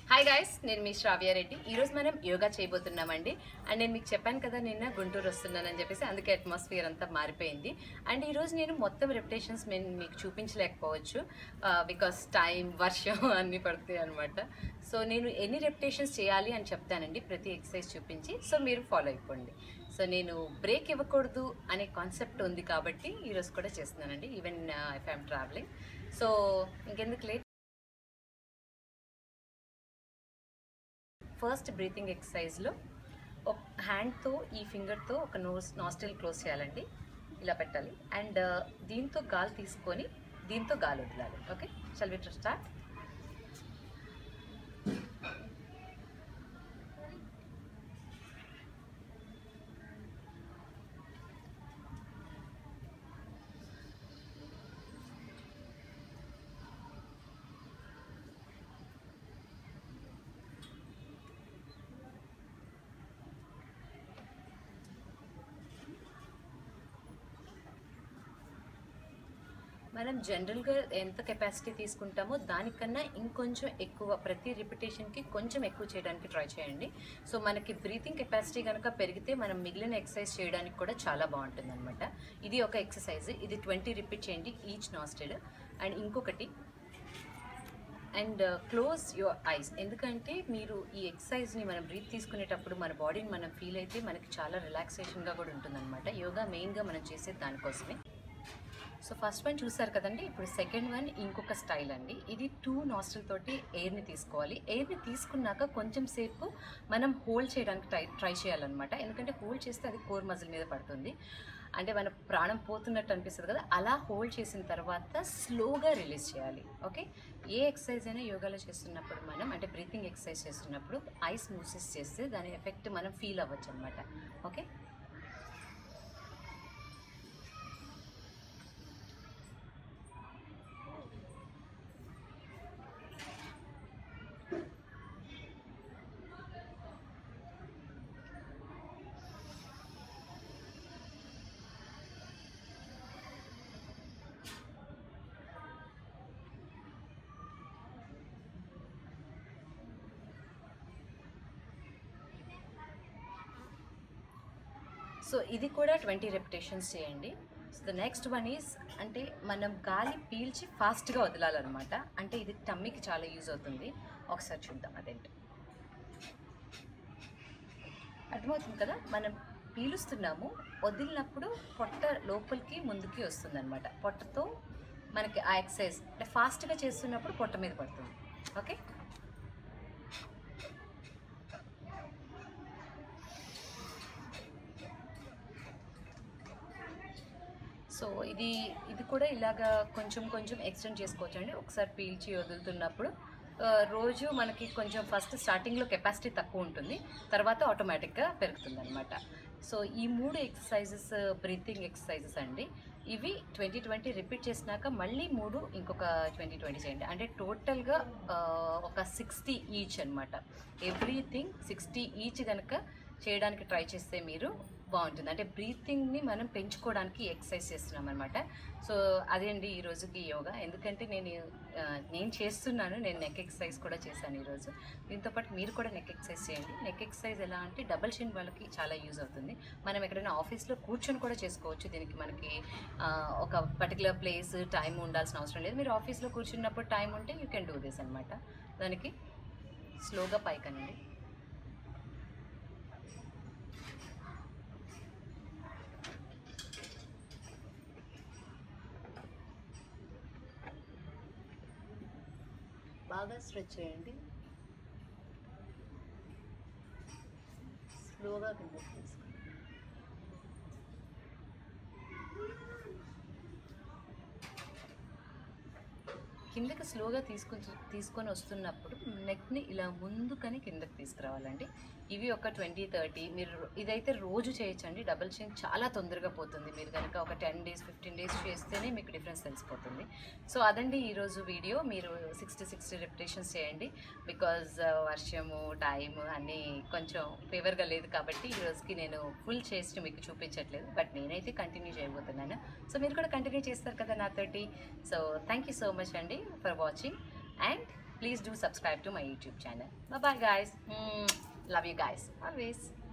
hi guys నేను మీ శ్రావ్య రెడ్డి ఈ రోజు మనం యోగా చేయబోతున్నామండి అండ్ నేను మీకు చెప్పాను కదా నిన్న గుంటూరు వస్తున్నానని చెప్పేసి అందుకే అట్మాస్ఫియర్ అంతా మారిపోయింది అండ్ ఈ రోజు నేను మొత్తం రెప్యుటేషన్స్ నేను మీకు చూపించలేకపోవచ్చు బికాస్ టైం వర్షం అన్నీ పడుతాయి అనమాట సో నేను ఎన్ని రెప్యుటేషన్స్ చేయాలి అని చెప్తానండి ప్రతి ఎక్సర్సైజ్ చూపించి సో మీరు ఫాలో అయిపోండి సో నేను బ్రేక్ ఇవ్వకూడదు అనే కాన్సెప్ట్ ఉంది కాబట్టి ఈరోజు కూడా చేస్తున్నానండి even if I'm travelling so ఇంకెందుకు లేట్ ఫస్ట్ బ్రీతింగ్ ఎక్సర్సైజ్లో ఒక హ్యాండ్తో ఈ ఫింగర్తో ఒక నోస్ నాస్టిల్ క్లోజ్ చేయాలండి ఇలా పెట్టాలి అండ్ దీంతో గాలి తీసుకొని దీంతో గాలి వదలాలి ఓకే షల్ వి స్టార్ట్ మనం జనరల్గా ఎంత కెపాసిటీ తీసుకుంటామో దానికన్నా ఇంకొంచెం ఎక్కువ ప్రతి రిపిటేషన్కి కొంచెం ఎక్కువ చేయడానికి ట్రై చేయండి సో మనకి బ్రీతింగ్ కెపాసిటీ కనుక పెరిగితే మనం మిగిలిన ఎక్సర్సైజ్ చేయడానికి కూడా చాలా బాగుంటుంది అనమాట ఇది ఒక ఎక్సర్సైజ్ ఇది ట్వంటీ రిపీట్ చేయండి ఈచ్ నాస్టెడ్ అండ్ ఇంకొకటి అండ్ క్లోజ్ యువర్ ఐస్ ఎందుకంటే మీరు ఈ ఎక్సర్సైజ్ని మనం బ్రీత్ తీసుకునేటప్పుడు మన బాడీని మనం ఫీల్ అయితే మనకి చాలా రిలాక్సేషన్గా కూడా ఉంటుందన్నమాట యోగా మెయిన్గా మనం చేసేది దానికోసమే సో ఫస్ట్ వన్ చూసారు కదండి ఇప్పుడు సెకండ్ వన్ ఇంకొక స్టైల్ అండి ఇది టూ నాస్ట్రల్ తోటి ఎయిర్ని తీసుకోవాలి ఎయిర్ని తీసుకున్నాక కొంచెం సేపు మనం హోల్డ్ చేయడానికి ట్రై ట్రై చేయాలన్నమాట ఎందుకంటే హోల్డ్ చేస్తే అది కోర్ మజిల్ మీద పడుతుంది అంటే మన ప్రాణం పోతున్నట్టు అనిపిస్తుంది కదా అలా హోల్డ్ చేసిన తర్వాత స్లోగా రిలీజ్ చేయాలి ఓకే ఏ ఎక్సర్సైజ్ అయినా యోగాలో చేస్తున్నప్పుడు మనం అంటే బ్రీతింగ్ ఎక్సర్సైజ్ చేస్తున్నప్పుడు ఐస్ మూసెస్ చేస్తే దాని ఎఫెక్ట్ మనం ఫీల్ అవ్వచ్చు అనమాట ఓకే సో ఇది కూడా ట్వంటీ రెపిటేషన్స్ చేయండి so the next one is అంటే మనం గాలి పీల్చి ఫాస్ట్గా వదలాలన్నమాట అంటే ఇది టమ్మీకి చాలా యూజ్ అవుతుంది ఒకసారి చూద్దాం అదేంటి అర్థమవుతుంది కదా మనం పీలుస్తున్నాము వదిలినప్పుడు పొట్ట లోపలికి ముందుకి వస్తుంది అనమాట పొట్టతో మనకి ఆ ఎక్సర్సైజ్ అంటే ఫాస్ట్గా చేస్తున్నప్పుడు పొట్ట మీద పడుతుంది ఓకే సో ఇది ఇది కూడా ఇలాగా కొంచెం కొంచెం ఎక్స్టెండ్ చేసుకోవచ్చు అండి ఒకసారి పీల్చి వదులుతున్నప్పుడు ఆ, రోజు మనకి కొంచెం ఫస్ట్ స్టార్టింగ్లో కెపాసిటీ తక్కువ ఉంటుంది తర్వాత ఆటోమేటిక్గా పెరుగుతుంది అనమాట సో ఈ మూడు ఎక్సర్సైజెస్ బ్రీతింగ్ ఎక్సర్సైజెస్ అండి ఇవి ట్వంటీ ట్వంటీ రిపీట్ చేసినాక మళ్ళీ మూడు ఇంకొక ట్వంటీ ట్వంటీ చేయండి అంటే టోటల్గా ఒక సిక్స్టీ ఈచ్ అనమాట ఎవ్రీథింగ్ సిక్స్టీ ఈచ్ కనుక చేయడానికి ట్రై చేస్తే మీరు బాగుంటుంది అంటే బ్రీతింగ్ని మనం పెంచుకోవడానికి ఎక్సర్సైజ్ చేస్తున్నాం అనమాట సో అదే అండి ఈ రోజుకి యోగా ఎందుకంటే నేను ఆ, నేను చేస్తున్నాను నేను నెక్ ఎక్సర్సైజ్ కూడా చేశాను ఈరోజు దీంతోపాటు మీరు కూడా నెక్ ఎక్సర్సైజ్ చేయండి నెక్ ఎక్సర్సైజ్ ఎలా అంటే డబల్ చిన్ వాళ్ళకి చాలా యూజ్ అవుతుంది మనం ఎక్కడైనా ఆఫీస్లో కూర్చొని కూడా చేసుకోవచ్చు దీనికి మనకి ఆ, ఒక పర్టికులర్ ప్లేస్ టైం ఉండాల్సిన అవసరం లేదు మీరు ఆఫీస్లో కూర్చున్నప్పుడు టైం ఉంటే యూ కెన్ డూ దిస్ అనమాట దానికి స్లోగా పైకనండి బాగా స్ట్రెచ్ చేయండి స్లోగా కిందకి తీసుకోండి కిందకి స్లోగా తీసుకొని తీసుకొని వస్తున్నప్పుడు నెక్ని ఇలా ముందుకని కిందకి తీసుకురావాలండి ఇవి ఒక ట్వంటీ థర్టీ మీరు ఇదైతే రోజు చేయొచ్చండి డబుల్ చైన్ చాలా తొందరగా పోతుంది మీరు కనుక ఒక టెన్ డేస్ ఫిఫ్టీన్ డేస్ చేస్తేనే మీకు డిఫరెన్స్ తెలిసిపోతుంది సో అదండి ఈరోజు వీడియో మీరు సిక్స్టీ సిక్స్టీ రిపిటేషన్స్ చేయండి బికాజ్ వర్షము టైము అన్నీ కొంచెం ఫేవర్గా లేదు కాబట్టి ఈ రోజుకి నేను ఫుల్ చేసి మీకు చూపించట్లేదు బట్ నేనైతే కంటిన్యూ చేయబోతున్నాను సో మీరు కూడా కంటిన్యూ చేస్తారు కదా నాతోటి so thank you so much అండి for watching and please do subscribe to my YouTube channel bye guys love you guys always